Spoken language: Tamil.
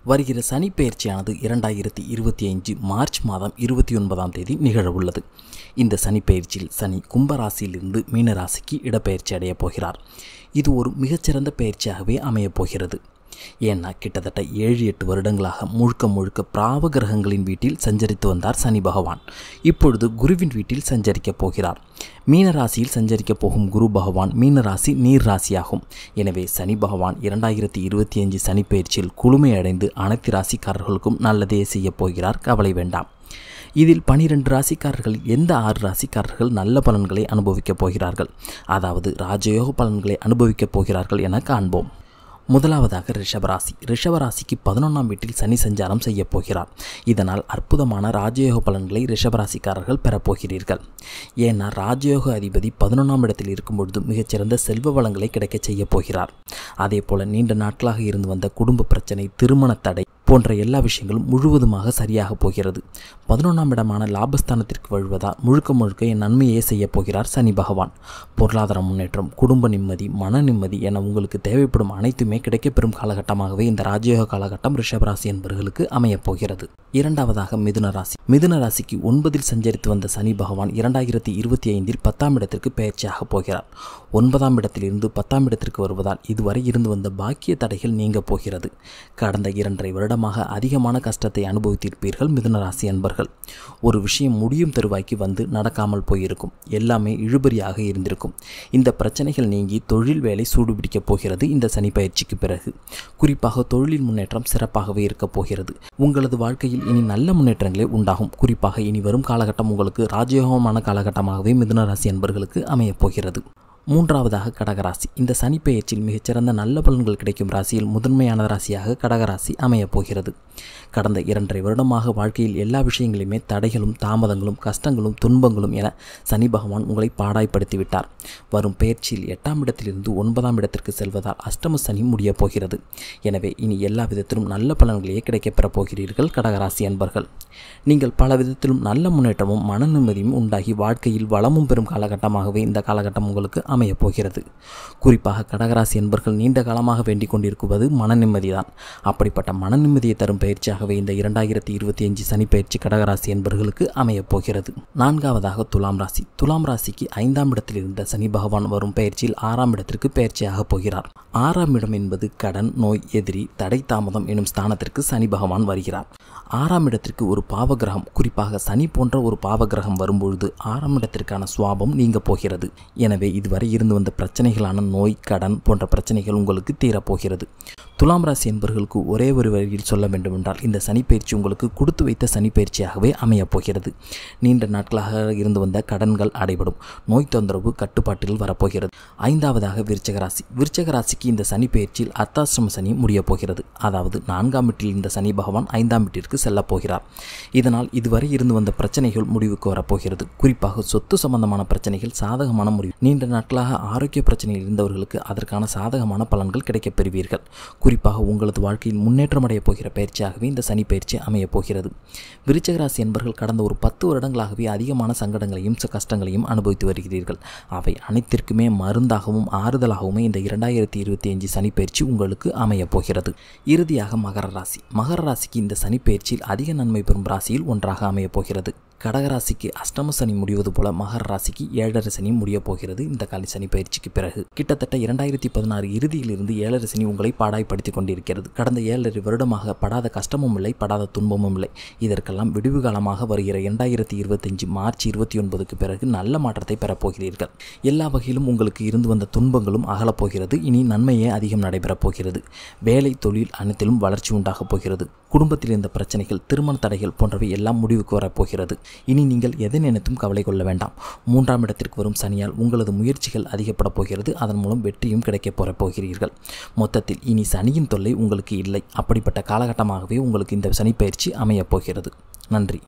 வருகிற சனி பெயர்ச்சியானது இரண்டாயிரத்தி இருபத்தி அஞ்சு மார்ச் மாதம் இருபத்தி ஒன்பதாம் தேதி நிகழவுள்ளது இந்த சனி பெயர்ச்சியில் சனி கும்பராசியிலிருந்து மீனராசிக்கு இடப்பெயர்ச்சி அடையப் போகிறார் இது ஒரு மிகச்சிறந்த பயிற்சியாகவே அமையப் போகிறது ஏன்னா கிட்டத்தட்ட ஏழு எட்டு வருடங்களாக முழுக்க முழுக்க பிராவ கிரகங்களின் வீட்டில் சஞ்சரித்து வந்தார் சனி பகவான் இப்பொழுது குருவின் வீட்டில் சஞ்சரிக்கப் போகிறார் மீனராசியில் சஞ்சரிக்கப் போகும் குரு பகவான் மீனராசி நீர் ராசியாகும் எனவே சனி பகவான் இரண்டாயிரத்தி இருபத்தி அஞ்சு சனி பயிற்சியில் குளுமையடைந்து அனைத்து ராசிக்காரர்களுக்கும் நல்லதே செய்யப் போகிறார் கவலை வேண்டாம் இதில் பனிரெண்டு ராசிக்காரர்களில் எந்த ஆறு ராசிக்காரர்கள் நல்ல பலன்களை அனுபவிக்கப் போகிறார்கள் அதாவது ராஜயோக பலன்களை அனுபவிக்கப் போகிறார்கள் என காண்போம் முதலாவதாக ரிஷபராசி ரிஷபராசிக்கு பதினொன்றாம் வீட்டில் சனி சஞ்சாரம் செய்யப் போகிறார் இதனால் அற்புதமான ராஜயோக பலன்களை ரிஷபராசிக்காரர்கள் பெறப்போகிறீர்கள் ஏன்னா ராஜயோக அதிபதி பதினொன்றாம் இடத்தில் இருக்கும் பொழுது மிகச்சிறந்த செல்வ வளங்களை கிடைக்கச் செய்யப் போகிறார் அதே போல நீண்ட நாட்களாக இருந்து வந்த குடும்ப பிரச்சனை திருமண தடை போன்ற எல்லா விஷயங்களும் முழுவதுமாக சரியாக போகிறது பதினொன்றாம் இடமான லாபஸ்தானத்திற்கு வழுவதால் முழுக்க முழுக்க என் நன்மையே செய்யப் போகிறார் சனி பகவான் பொருளாதார முன்னேற்றம் குடும்ப நிம்மதி மன நிம்மதி என உங்களுக்கு தேவைப்படும் அனைத்துமே கிடைக்கப்பெறும் காலகட்டமாகவே இந்த ராஜயோக காலகட்டம் ரிஷபராசி என்பவர்களுக்கு அமையப் போகிறது இரண்டாவதாக மிதுன ராசி மிதுன ராசிக்கு ஒன்பதில் சஞ்சரித்து வந்த சனி பகவான் இரண்டாயிரத்தி இருபத்தி ஐந்தில் பத்தாம் இடத்திற்கு பயிற்சியாக போகிறார் ஒன்பதாம் இடத்திலிருந்து பத்தாம் இடத்திற்கு வருவதால் இதுவரை இருந்து வந்த பாக்கிய தடைகள் நீங்க போகிறது கடந்த இரண்டரை வருடமாக அதிகமான கஷ்டத்தை அனுபவித்திருப்பீர்கள் மிதுன ராசி அன்பர்கள் ஒரு விஷயம் முடியும் தருவாய்க்கு வந்து நடக்காமல் போயிருக்கும் எல்லாமே இழுபறியாக இருந்திருக்கும் இந்த பிரச்சனைகள் நீங்கி தொழில் வேலை சூடுபிடிக்கப் போகிறது இந்த சனி பயிற்சிக்கு பிறகு குறிப்பாக தொழிலில் முன்னேற்றம் சிறப்பாகவே இருக்கப் போகிறது உங்களது வாழ்க்கையில் இனி நல்ல முன்னேற்றங்களே உண்டாகும் குறிப்பாக இனி வரும் காலகட்டம் உங்களுக்கு ராஜயோகமான காலகட்டமாகவே மிதுன ராசி அன்பர்களுக்கு அமையப் போகிறது மூன்றாவதாக கடகராசி இந்த சனி பெயர்ச்சியில் மிகச்சிறந்த நல்ல பலன்கள் கிடைக்கும் ராசியில் முதன்மையான ராசியாக கடகராசி அமையப் போகிறது கடந்த இரண்டரை வருடமாக வாழ்க்கையில் எல்லா விஷயங்களையுமே தடைகளும் தாமதங்களும் கஷ்டங்களும் துன்பங்களும் என சனி பகவான் உங்களை பாடாய்ப்படுத்தி விட்டார் வரும் பெயர்ச்சியில் எட்டாம் இடத்திலிருந்து ஒன்பதாம் இடத்திற்கு செல்வதால் அஷ்டம சனி முடியப் போகிறது எனவே இனி எல்லா விதத்திலும் நல்ல பலன்களையே கிடைக்கப் பெறப் போகிறீர்கள் கடகராசி அன்பர்கள் நீங்கள் பல விதத்திலும் நல்ல முன்னேற்றமும் மன நிம்மதியும் உண்டாகி வாழ்க்கையில் வளமும் பெறும் காலகட்டமாகவே இந்த காலகட்டம் உங்களுக்கு அமையப் போகிறது குறிப்பாக கடகராசி என்பர்கள் நீண்ட காலமாக வேண்டிக் கொண்டிருக்குவது மன நிம்மதிதான் அப்படிப்பட்ட மன நிம்மதியை தரும் பயிற்சியாகவே இந்த இரண்டாயிரத்தி இருபத்தி அஞ்சு சனி பயிற்சி கடகராசி என்பர்களுக்கு அமையப் போகிறது நான்காவதாக துலாம் ராசி துலாம் ராசிக்கு ஐந்தாம் இடத்தில் இருந்த சனி பகவான் வரும் பயிற்சியில் ஆறாம் இடத்திற்கு பயிற்சியாக போகிறார் ஆறாம் இடம் என்பது கடன் நோய் எதிரி தடை தாமதம் எனும் ஸ்தானத்திற்கு சனி பகவான் வருகிறார் ஆறாம் இடத்திற்கு ஒரு பாவகிரகம் குறிப்பாக சனி போன்ற ஒரு பாவகிரகம் வரும்பொழுது ஆறாம் இடத்திற்கான சுவாபம் நீங்க போகிறது எனவே இதுவரை இருந்து வந்த பிரச்சனைகளான நோய் கடன் போன்ற பிரச்சனைகள் உங்களுக்கு தீரப்போகிறது துலாம் ராசி என்பவர்களுக்கு ஒரே ஒரு வழியில் சொல்ல வேண்டுமென்றால் இந்த சனிப்பயிற்சி உங்களுக்கு கொடுத்து வைத்த சனிப்பயிற்சியாகவே அமையப் போகிறது நீண்ட நாட்களாக இருந்து வந்த கடன்கள் அடைபடும் நோய் தொந்தரவு கட்டுப்பாட்டில் வரப்போகிறது ஐந்தாவதாக விருச்சக ராசி விருச்சக ராசிக்கு இந்த சனி பயிற்சியில் அர்த்தாசிரம சனி முடியப் போகிறது அதாவது நான்காம் வீட்டில் இந்த சனி பகவான் ஐந்தாம் வீட்டிற்கு செல்லப் போகிறார் இதனால் இதுவரை இருந்து வந்த பிரச்சனைகள் முடிவுக்கு வரப்போகிறது குறிப்பாக சொத்து சம்பந்தமான பிரச்சனைகள் சாதகமான முடிவு நீண்ட நாட்களாக ஆரோக்கிய பிரச்சனையில் இருந்தவர்களுக்கு அதற்கான சாதகமான பலன்கள் கிடைக்கப் பெறுவீர்கள் குறிப்பாக உங்களது வாழ்க்கையில் முன்னேற்றம் அடையப் போகிற பயிற்சியாகவே இந்த சனி பயிற்சி அமையப் போகிறது விருச்சக ராசி என்பர்கள் கடந்த ஒரு பத்து வருடங்களாகவே அதிகமான சங்கடங்களையும் கஷ்டங்களையும் அனுபவித்து வருகிறீர்கள் அவை அனைத்திற்குமே மருந்தாகவும் ஆறுதலாகவுமே இந்த இரண்டாயிரத்தி இருபத்தி அஞ்சு சனி பயிற்சி உங்களுக்கு அமையப் போகிறது இறுதியாக மகர ராசி மகர ராசிக்கு இந்த சனி பயிற்சியில் அதிக நன்மை பெறும் ராசியில் ஒன்றாக அமையப் போகிறது கடகராசிக்கு அஷ்டம சனி முடிவது போல மகர ராசிக்கு ஏழரை சனி முடியப் போகிறது இந்த காலி சனி பயிற்சிக்கு பிறகு கிட்டத்தட்ட இரண்டாயிரத்தி பதினாறு இறுதியிலிருந்து ஏழரை சனி உங்களை பாடாய்ப்படுத்தி கொண்டிருக்கிறது கடந்த ஏழரை வருடமாக படாத கஷ்டமும் இல்லை படாத துன்பமும் இல்லை இதற்கெல்லாம் விடுவு காலமாக வருகிற இரண்டாயிரத்தி இருபத்தஞ்சு மார்ச் இருபத்தி ஒன்பதுக்கு பிறகு நல்ல மாற்றத்தை பெறப்போகிறீர்கள் எல்லா வகையிலும் உங்களுக்கு இருந்து வந்த துன்பங்களும் அகலப்போகிறது இனி நன்மையே அதிகம் நடைபெறப் போகிறது வேலை தொழில் அனைத்திலும் வளர்ச்சி உண்டாகப் போகிறது குடும்பத்தில் இருந்த பிரச்சனைகள் திருமண தடைகள் போன்றவை எல்லாம் முடிவுக்கு வரப்போகிறது இனி நீங்கள் எதை நினைத்தும் கவலை கொள்ள வேண்டாம் மூன்றாம் இடத்திற்கு வரும் சனியால் உங்களது முயற்சிகள் அதிகப்பட போகிறது அதன் மூலம் வெற்றியும் கிடைக்கப் போற போகிறீர்கள் மொத்தத்தில் இனி சனியின் தொல்லை உங்களுக்கு இல்லை அப்படிப்பட்ட காலகட்டமாகவே உங்களுக்கு இந்த சனி பயிற்சி அமையப் போகிறது நன்றி